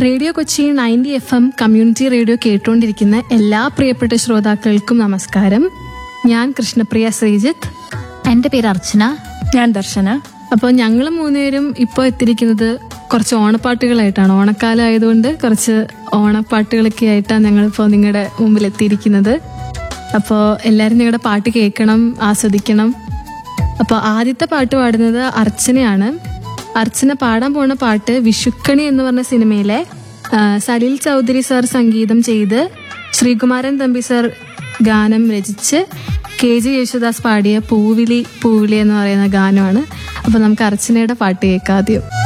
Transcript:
radio Kochi ninety F M community radio കേട്ടുകൊണ്ടിരിക്കുന്ന എല്ലാ പ്രിയപ്പെട്ട ശ്രോതാക്കൾക്കും നമസ്കാരം ഞാൻ കൃഷ്ണപ്രിയ ശ്രീജിത്ത് എൻ്റെ പേര് അർച്ചന ഞാൻ ദർശന അപ്പോൾ ഞങ്ങൾ മൂന്നുപേരും ഇപ്പോൾ എത്തിയിരിക്കുന്നത് കുറച്ച് ഓണപ്പാട്ടുകളായിട്ടാണ് ഓണക്കാലം ആയതുകൊണ്ട് കുറച്ച് ഓണപ്പാട്ടുകളൊക്കെ ആയിട്ടാണ് ഞങ്ങളിപ്പോൾ നിങ്ങളുടെ മുമ്പിൽ എത്തിയിരിക്കുന്നത് അപ്പോൾ എല്ലാവരും നിങ്ങളുടെ പാട്ട് കേൾക്കണം ആസ്വദിക്കണം അപ്പോൾ ആദ്യത്തെ പാട്ട് പാടുന്നത് അർച്ചനയാണ് അർച്ചന പാടാൻ പോണ പാട്ട് വിഷുക്കണി എന്ന് പറഞ്ഞ സിനിമയിലെ ആ, സലിൽ ചൗധരി സാർ സംഗീതം ചെയ്ത് ശ്രീകുമാരൻ തമ്പി സാർ ഗാനം രചിച്ച് കെ ജി യേശുദാസ് പാടിയ പൂവിളി പൂവിളി എന്ന് പറയുന്ന ഗാനമാണ് അപ്പോൾ നമുക്ക് അർച്ചനയുടെ പാട്ട് കേൾക്കാം ആദ്യം